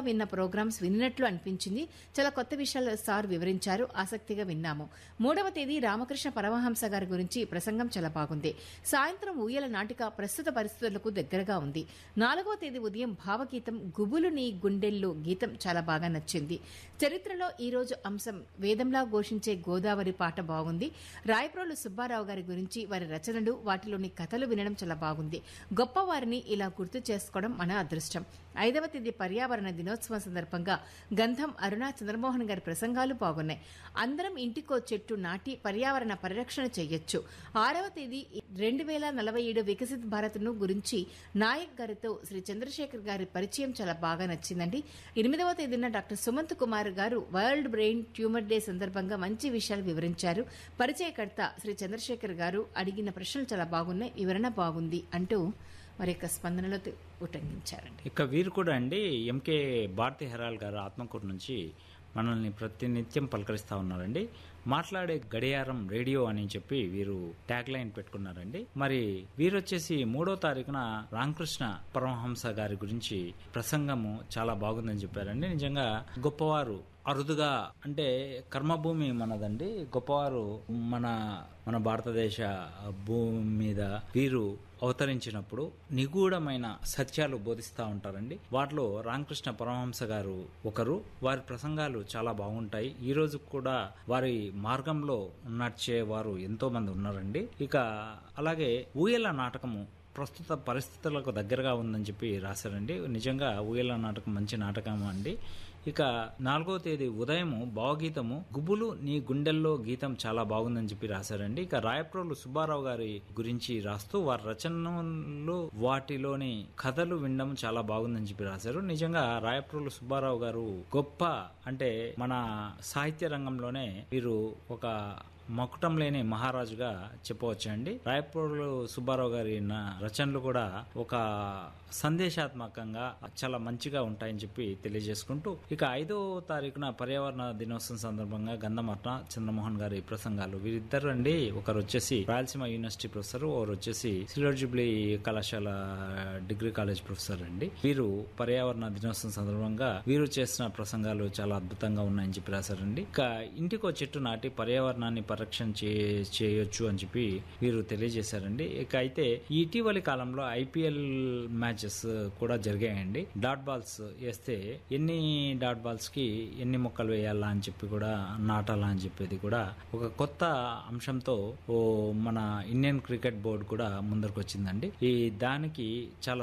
విన్న ప్రోగ్రామ్స్ విన్నట్లు అనిపించింది చాలా కొత్త విషయాలు సార్ వివరించారు ఆసక్తిగా విన్నాము మూడవ తేదీ రామకృష్ణ పరమహంస గారి గురించి ప్రసంగం చాలా బాగుంది సాయంత్రం ఊయల నాటిక ప్రస్తుత పరిస్థితులకు దగ్గరగా ఉంది నాలుగవ తేదీ ఉదయం భావగీతం గుబులు నీ గుండెల్లో గీతం చాలా బాగా నచ్చింది చరిత్రలో ఈ రోజు అంశం వేదంలా ఘోషించే గోదావరి పాట బాగుంది రాయప్రోలు సుబ్బారావు గారి గురించి వారి రచనలు వాటిలోని కథలు వినడం చాలా బాగుంది గొప్ప వారిని ఇలా గుర్తు చేసుకోవడం మన అదృష్టం ఐదవ తేదీ పర్యావరణ దినోత్సవం సందర్భంగా గంధం అరుణ చంద్రమోహన్ గారి ప్రసంగాలు బాగున్నాయి అందరం ఇంటికో చెట్టు నాటి పర్యావరణ పరిరక్షణ చేయొచ్చు ఆరవ తేదీ రెండు వేల నలభై ఏడు వికసిత్ భారత్ ను గురించి నాయక్ గారితో శ్రీ చంద్రశేఖర్ గారి పరిచయం చాలా బాగా నచ్చిందండి ఎనిమిదవ తేదీన డాక్టర్ సుమంత్ కుమార్ గారు వరల్డ్ బ్రెయిన్ ట్యూమర్ డే సందర్భంగా మంచి విషయాలు వివరించారు పరిచయకర్త శ్రీ చంద్రశేఖర్ గారు అడిగిన ప్రశ్నలు చాలా బాగున్నాయి వివరణ బాగుంది అంటూ మరి యొక్క స్పందనలో తె- ఉటంకించారండి ఇక వీరు కూడా అండి ఎంకే భారతి హెరాల్ గారు ఆత్మకూరు నుంచి మనల్ని ప్రతినిత్యం పలకరిస్తూ ఉన్నారండి మాట్లాడే గడియారం రేడియో అని చెప్పి వీరు ట్యాగ్ లైన్ పెట్టుకున్నారండి మరి వీరు వచ్చేసి మూడో తారీఖున రామకృష్ణ పరమహంస గారి గురించి ప్రసంగము చాలా బాగుందని చెప్పారండి నిజంగా గొప్పవారు అరుదుగా అంటే కర్మభూమి మనదండి గొప్పవారు మన మన భారతదేశ భూమి మీద వీరు అవతరించినప్పుడు నిగూఢమైన సత్యాలు బోధిస్తూ ఉంటారండి వాటిలో రామకృష్ణ పరమహంస గారు ఒకరు వారి ప్రసంగాలు చాలా బాగుంటాయి ఈ రోజు కూడా వారి మార్గంలో నడిచే వారు ఎంతో మంది ఉన్నారండి ఇక అలాగే ఊయల నాటకము ప్రస్తుత పరిస్థితులకు దగ్గరగా ఉందని చెప్పి రాశారండి నిజంగా ఊయల నాటకం మంచి నాటకం అండి ఇక నాలుగో తేదీ ఉదయం భావగీతము గుబులు నీ గుండెల్లో గీతం చాలా బాగుందని చెప్పి రాశారండి ఇక రాయప్రోలు సుబ్బారావు గారి గురించి రాస్తూ వారి రచనలు వాటిలోని కథలు వినడం చాలా బాగుందని చెప్పి రాశారు నిజంగా రాయప్రోలు సుబ్బారావు గారు గొప్ప అంటే మన సాహిత్య రంగంలోనే వీరు ఒక మకుటం లేని మహారాజుగా చెప్పవచ్చండి రాయపూర్లు సుబ్బారావు గారి నా రచనలు కూడా ఒక సందేశాత్మకంగా చాలా మంచిగా ఉంటాయని చెప్పి తెలియజేసుకుంటూ ఇక ఐదో తారీఖున పర్యావరణ దినోత్సవం సందర్భంగా గంధమట్న చంద్రమోహన్ గారి ప్రసంగాలు వీరిద్దరు అండి ఒకరు వచ్చేసి రాయలసీమ యూనివర్సిటీ ప్రొఫెసర్ ఒకరు వచ్చేసి సిల్వర్ జూబ్లీ కళాశాల డిగ్రీ కాలేజ్ ప్రొఫెసర్ అండి వీరు పర్యావరణ దినోత్సవం సందర్భంగా వీరు చేసిన ప్రసంగాలు చాలా అద్భుతంగా ఉన్నాయని చెప్పి రాశారండి ఇక ఇంటికో చెట్టు నాటి పర్యావరణాన్ని పరిరక్షణ చే- చేయొచ్చు అని చెప్పి వీరు తెలియజేశారండి ఇక అయితే ఈ ఇటీవలి కాలంలో ఐపీఎల్ మ్యాచెస్ కూడా జరిగాయండి డాట్ బాల్స్ వేస్తే ఎన్ని డాట్ బాల్స్ కి ఎన్ని మొక్కలు వేయాలా అని చెప్పి కూడా నాటాలా అని చెప్పేది కూడా ఒక కొత్త అంశంతో ఓ మన ఇండియన్ క్రికెట్ బోర్డు కూడా ముందరకు వచ్చిందండి ఈ దానికి చాలా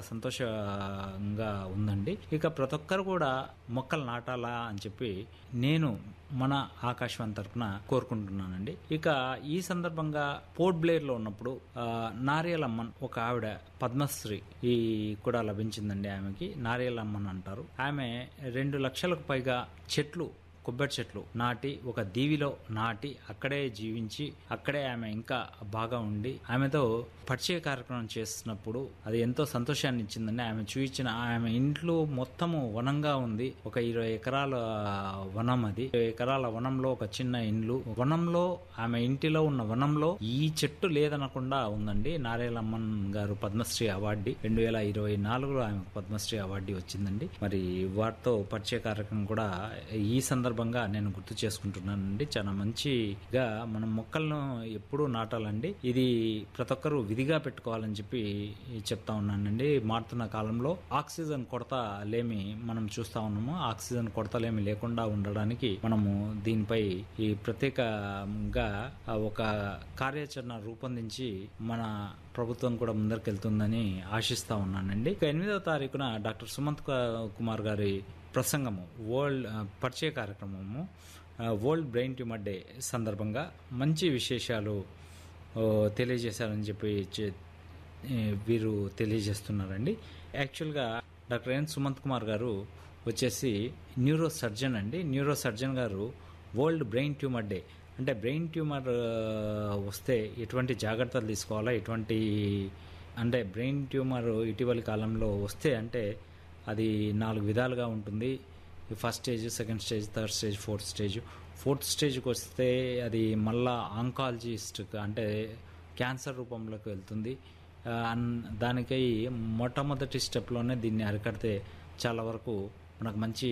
సంతోషంగా ఉందండి ఇక ప్రతి ఒక్కరు కూడా మొక్కలు నాటాలా అని చెప్పి నేను మన ఆకాశవాణి తరపున కోరుకుంటున్నానండి ఇక ఈ సందర్భంగా పోర్ట్ బ్లేర్ లో ఉన్నప్పుడు ఆ, నారియలమ్మన్ ఒక ఆవిడ పద్మశ్రీ ఈ కూడా లభించిందండి ఆమెకి నారియలమ్మన్ అంటారు ఆమె రెండు లక్షలకు పైగా చెట్లు కొబ్బరి చెట్లు నాటి ఒక దీవిలో నాటి అక్కడే జీవించి అక్కడే ఆమె ఇంకా బాగా ఉండి ఆమెతో పరిచయ కార్యక్రమం చేస్తున్నప్పుడు అది ఎంతో సంతోషాన్ని ఇచ్చిందండి ఆమె చూయించిన ఆమె ఇంట్లో మొత్తము వనంగా ఉంది ఒక ఇరవై ఎకరాల వనం అది ఇరవై ఎకరాల వనంలో ఒక చిన్న ఇండ్లు వనంలో ఆమె ఇంటిలో ఉన్న వనంలో ఈ చెట్టు లేదనకుండా ఉందండి నారాయణమ్మన్ గారు పద్మశ్రీ అవార్డు రెండు వేల ఇరవై నాలుగులో ఆమెకు పద్మశ్రీ అవార్డు వచ్చిందండి మరి వాటితో పరిచయ కార్యక్రమం కూడా ఈ సందర్భంగా నేను గుర్తు చేసుకుంటున్నానండి చాలా మంచిగా మనం మొక్కలను ఎప్పుడూ నాటాలండి ఇది ప్రతి ఒక్కరూ విధిగా పెట్టుకోవాలని చెప్పి చెప్తా ఉన్నానండి మారుతున్న కాలంలో ఆక్సిజన్ కొరత లేమి మనం చూస్తా ఉన్నాము ఆక్సిజన్ కొరత లేమి లేకుండా ఉండడానికి మనము దీనిపై ఈ ప్రత్యేకంగా ఒక కార్యాచరణ రూపొందించి మన ప్రభుత్వం కూడా ముందరికెళ్తుందని ఆశిస్తా ఉన్నానండి ఇక ఎనిమిదవ తారీఖున డాక్టర్ సుమంత్ కు- కుమార్ గారి ప్రసంగము వరల్డ్ ఆ, పరిచయ కార్యక్రమము ఆ, వరల్డ్ బ్రెయిన్ ట్యూమర్ డే సందర్భంగా మంచి విశేషాలు ఓ, తెలియజేశారని చెప్పి చె- ఏ, వీరు తెలియజేస్తున్నారండి యాక్చువల్గా డాక్టర్ ఎన్ సుమంత్ కుమార్ గారు వచ్చేసి న్యూరో సర్జన్ అండి న్యూరో సర్జన్ గారు వరల్డ్ బ్రెయిన్ ట్యూమర్ డే అంటే బ్రెయిన్ ట్యూమర్ ఆ, వస్తే ఎటువంటి జాగ్రత్తలు తీసుకోవాలా ఎటువంటి అంటే బ్రెయిన్ ట్యూమర్ ఇటీవలి కాలంలో వస్తే అంటే అది నాలుగు విధాలుగా ఉంటుంది first stage second stage third stage fourth stage fourth స్టేజ్కి వస్తే అది మళ్ళా ఆంకాలజిస్ట్ అంటే క్యాన్సర్ రూపంలోకి వెళ్తుంది ఆ, అన్- దానికై మొట్టమొదటి స్టెప్లోనే దీన్ని అరికడితే చాలా వరకు మనకు మంచి